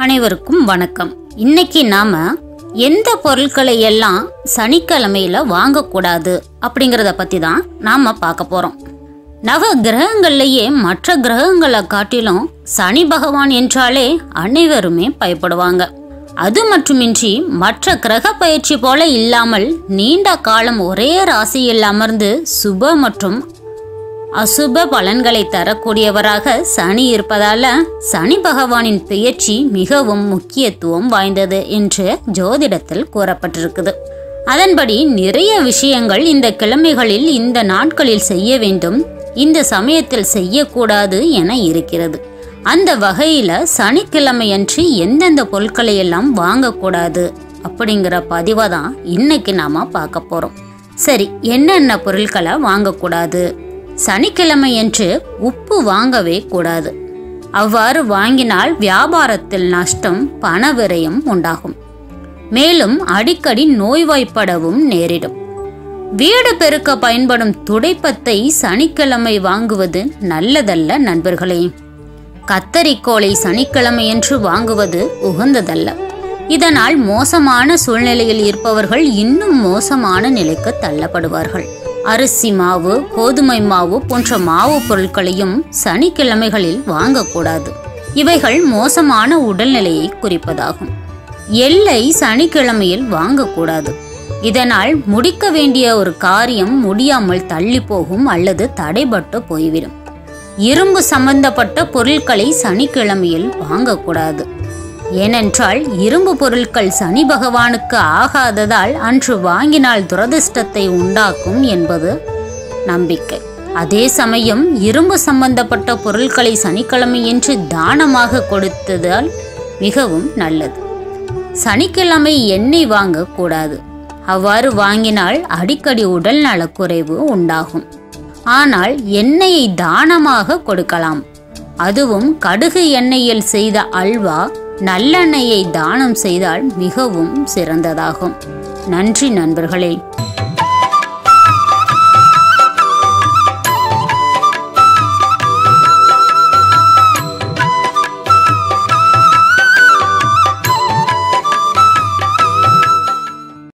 அனைவருக்கும் வணக்கம் இன்னைக்கு நாம எந்த பொருட்களை எல்லாம் சனிக்கிழமையில வாங்கக்கூடாது அப்படிங்கிறத பத்தி தான் நாம பார்க்க போறோம் நவ கிரகங்கள்லயே மற்ற கிரகங்களை காட்டிலும் சனி பகவான் என்றாலே அனைவருமே பயப்படுவாங்க அது மட்டுமின்றி மற்ற கிரக பயிற்சி போல இல்லாமல் நீண்ட காலம் ஒரே ராசியில் அமர்ந்து சுப மற்றும் அசுப பலன்களை தரக்கூடியவராக சனி இருப்பதால சனி பகவானின் பெயர்ச்சி மிகவும் முக்கியத்துவம் வாய்ந்தது என்று ஜோதிடத்தில் கூறப்பட்டிருக்குது அதன்படி நிறைய விஷயங்கள் இந்த கிழமைகளில் இந்த நாட்களில் செய்ய வேண்டும் இந்த சமயத்தில் செய்யக்கூடாது என இருக்கிறது அந்த வகையில சனிக்கிழமையன்று எந்தெந்த பொருட்களை எல்லாம் வாங்கக்கூடாது அப்படிங்கிற பதிவை தான் இன்னைக்கு நாம பார்க்க போறோம் சரி என்னென்ன பொருட்களை வாங்கக்கூடாது சனிக்கிழமையன்று உப்பு வாங்கவே கூடாது அவ்வாறு வாங்கினால் வியாபாரத்தில் நஷ்டம் பண விரயம் உண்டாகும் மேலும் அடிக்கடி நோய்வாய்ப்படவும் நேரிடும் வீடு பெருக்க பயன்படும் துடைப்பத்தை சனிக்கிழமை வாங்குவது நல்லதல்ல நண்பர்களே கத்தரிக்கோலை சனிக்கிழமையன்று வாங்குவது உகந்ததல்ல இதனால் மோசமான சூழ்நிலையில் இருப்பவர்கள் இன்னும் மோசமான நிலைக்கு தள்ளப்படுவார்கள் அரிசி மாவு கோதுமை மாவு போன்ற மாவு பொருட்களையும் சனிக்கிழமைகளில் வாங்கக்கூடாது இவைகள் மோசமான உடல்நிலையை குறிப்பதாகும் எள்ளை சனிக்கிழமையில் வாங்கக்கூடாது இதனால் முடிக்க வேண்டிய ஒரு காரியம் முடியாமல் தள்ளி போகும் அல்லது தடைபட்டு போய்விடும் இரும்பு சம்பந்தப்பட்ட பொருட்களை சனிக்கிழமையில் வாங்கக்கூடாது ஏனென்றால் இரும்பு பொருட்கள் சனி பகவானுக்கு ஆகாததால் அன்று வாங்கினால் துரதிர்ஷ்டத்தை உண்டாக்கும் என்பது நம்பிக்கை அதே சமயம் இரும்பு சம்பந்தப்பட்ட பொருட்களை சனிக்கிழமையன்று தானமாக கொடுத்ததால் மிகவும் நல்லது சனிக்கிழமை எண்ணெய் வாங்கக்கூடாது அவ்வாறு வாங்கினால் அடிக்கடி உடல் நலக்குறைவு உண்டாகும் ஆனால் எண்ணெயை தானமாக கொடுக்கலாம் அதுவும் கடுகு எண்ணெயில் செய்த அல்வா நல்லெண்ணெயை தானம் செய்தால் மிகவும் சிறந்ததாகும் நன்றி நண்பர்களே